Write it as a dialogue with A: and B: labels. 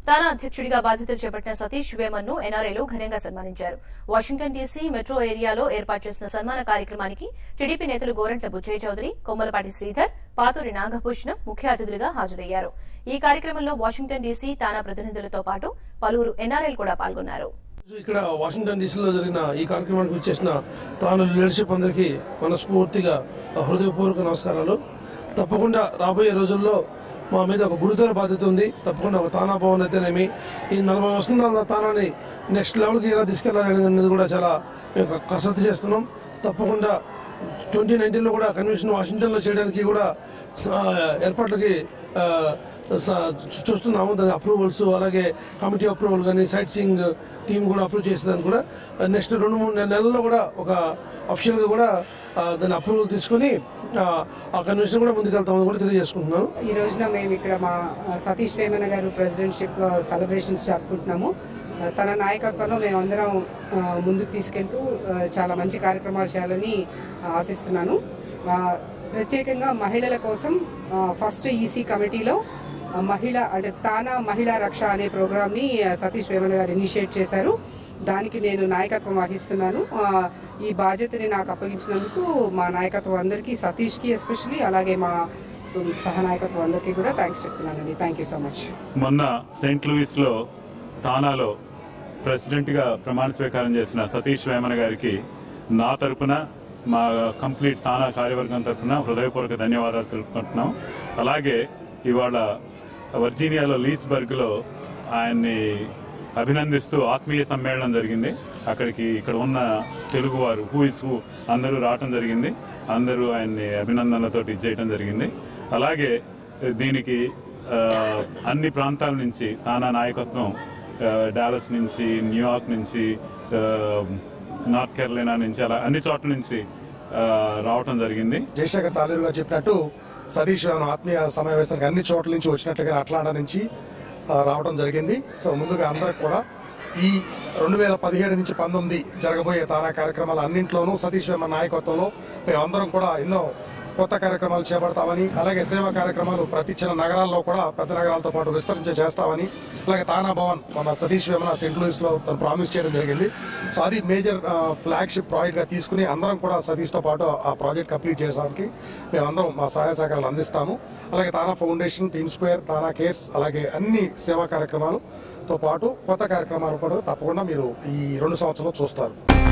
A: తానా అధ్యక్షుడిగా బాధ్యతలు చేపట్టిన సతీష్ వేమన్ ను ఎన్ఆర్ఐలు ఘనంగా సన్మానించారు వాషింగ్టన్ డీసీ మెట్రో ఏరియాలో ఏర్పాటు చేసిన సన్మాన కార్యక్రమానికి టీడీపీ నేతలు గోరంట్ల బుచ్చయ్య చౌదరి కొమ్మలపాటి శ్రీధర్ పాతూరి నాగభూషణం ముఖ్య అతిథులుగా హాజరయ్యారు ఈ కార్యక్రమంలో వాషింగ్టన్ డీసీ తానా ప్రతినిధులతో పాటు పలువురు ఎన్ఆర్ఐలు కూడా పాల్గొన్నారు
B: ఈరోజు ఇక్కడ వాషింగ్టన్ డీసీలో జరిగిన ఈ కార్యక్రమానికి వచ్చేసిన తాను లీడర్షిప్ అందరికీ మనస్ఫూర్తిగా హృదయపూర్వక నమస్కారాలు తప్పకుండా రాబోయే రోజుల్లో మా మీద ఒక గురుతర బాధ్యత ఉంది తప్పకుండా ఒక తానా భవన్ అయితేనేమి ఈ నలభై వసంతాల తానాని నెక్స్ట్ లెవెల్కి ఎలా తీసుకెళ్లాలి అనేది కూడా చాలా మేము క- కసరత్తు చేస్తున్నాం తప్పకుండా ట్వంటీ నైన్టీన్లో కూడా కన్వెన్షన్ వాషింగ్టన్లో చేయడానికి కూడా ఆ, ఏర్పాట్లకి ఆ, స- చూస్తున్నాము దాని అప్రూవల్స్ అలాగే కమిటీ అప్రూవల్ కానీ సైట్ సీయింగ్ టీం కూడా అప్రూవ్ చేసేదాన్ని కూడా నెక్స్ట్ రెండు మూడు నె- నెలల్లో కూడా ఒక అఫిషియల్గా కూడా ఆ, దాని అప్రూవల్ తీసుకొని ఆ, ఆ కన్వెన్షన్ కూడా ముందుకెళ్తామని కూడా తెలియజేసుకుంటున్నాను
C: ఈ రోజున మేము ఇక్కడ మా ఆ, సతీష్ వేమన గారు ప్రెసిడెంట్షిప్ సెలబ్రేషన్స్ జరుపుకుంటున్నాము ఆ, తన నాయకత్వంలో మేమందరం ఆ, ముందుకు తీసుకెళ్తూ ఆ, చాలా మంచి కార్యక్రమాలు చేయాలని ఆ, ఆశిస్తున్నాను ఆ, ప్రత్యేకంగా మహిళల కోసం ఆ, ఫస్ట్ ఈసీ కమిటీలో ఆ, మహిళ అంటే తానా మహిళా రక్ష అనే ప్రోగ్రామ్ని ఆ, సతీష్ వేమన గారు ఇనిషియేట్ చేశారు దానికి నేను నాయకత్వం వహిస్తున్నాను ఆ, ఈ బాధ్యతని నాకు అప్పగించినందుకు మా నాయకత్వం అందరికీ సతీష్కి ఎస్పెషలీ అలాగే మా సు- సహనాయకత్వం అందరికీ కూడా థ్యాంక్స్ చెప్తున్నానండి థ్యాంక్ యూ సో మచ్
D: మొన్న సెయింట్ లూయిస్ లో తానాలో ప్రెసిడెంట్ గా ప్రమాణ స్వీకారం చేసిన సతీష్ వేమన గారికి నా తరపున మా కంప్లీట్ తానా కార్యవర్గం తరపున హృదయపూర్వక ధన్యవాదాలు తెలుపుకుంటున్నాం అలాగే ఇవాళ వర్జీనియాలో లీస్బర్గ్ లో ఆయన్ని అభినందిస్తూ ఆత్మీయ సమ్మేళనం జరిగింది అక్కడికి ఇక్కడ ఉన్న తెలుగువారు హూ ఇస్ హూ అందరూ రావటం జరిగింది అందరూ ఆయన్ని అభినందనలతోటి చేయటం జరిగింది అలాగే దీనికి ఆ, అన్ని ప్రాంతాల నుంచి తానా నాయకత్వం ఆ, డాలస్ నుంచి న్యూయార్క్ నుంచి ఆ, నార్త్ కెరళైనా నుంచి అలా అన్ని చోట్ల నుంచి ఆ, రావటం జరిగింది
E: జయశేఖర్ తాలూరు గారు చెప్పినట్టు సతీష్ వేమన ఆత్మీయ సమావేశానికి అన్ని చోట్ల నుంచి వచ్చినట్లుగా అట్లాంటా నుంచి ఆ, రావడం జరిగింది సో ముందుగా అందరికి కూడా ఈ రెండు వేల పదిహేడు నుంచి పంతొమ్మిది జరగబోయే తానా కార్యక్రమాలు అన్నింట్లోనూ సతీష్ వేమన నాయకత్వంలో మేమందరం కూడా ఎన్నో కొత్త కార్యక్రమాలు చేపడతామని అలాగే సేవా కార్యక్రమాలు ప్రతి చిన్న నగరాల్లో కూడా పెద్ద నగరాలతో పాటు విస్తరించే చేస్తామని అలాగే తానా భవన్ మన సతీష్ వేమన సెంట్ లూయిస్ లో తను ప్రామిస్ చేయడం జరిగింది సో అది మేజర్ ఫ్లాగ్షిప్ ప్రాజెక్ట్ గా తీసుకుని అందరం కూడా సతీష్ తో పాటు ఆ ప్రాజెక్ట్ కంప్లీట్ చేయడానికి మేమందరం మా సహాయ సహకారాలు అందిస్తాము అలాగే TANA foundation team square TANA cares అలాగే అన్ని సేవా కార్యక్రమాలు తో పాటు కొత్త కార్యక్రమాలు కూడా తప్పకుండా మీరు ఈ రెండు సంవత్సరాలు చూస్తారు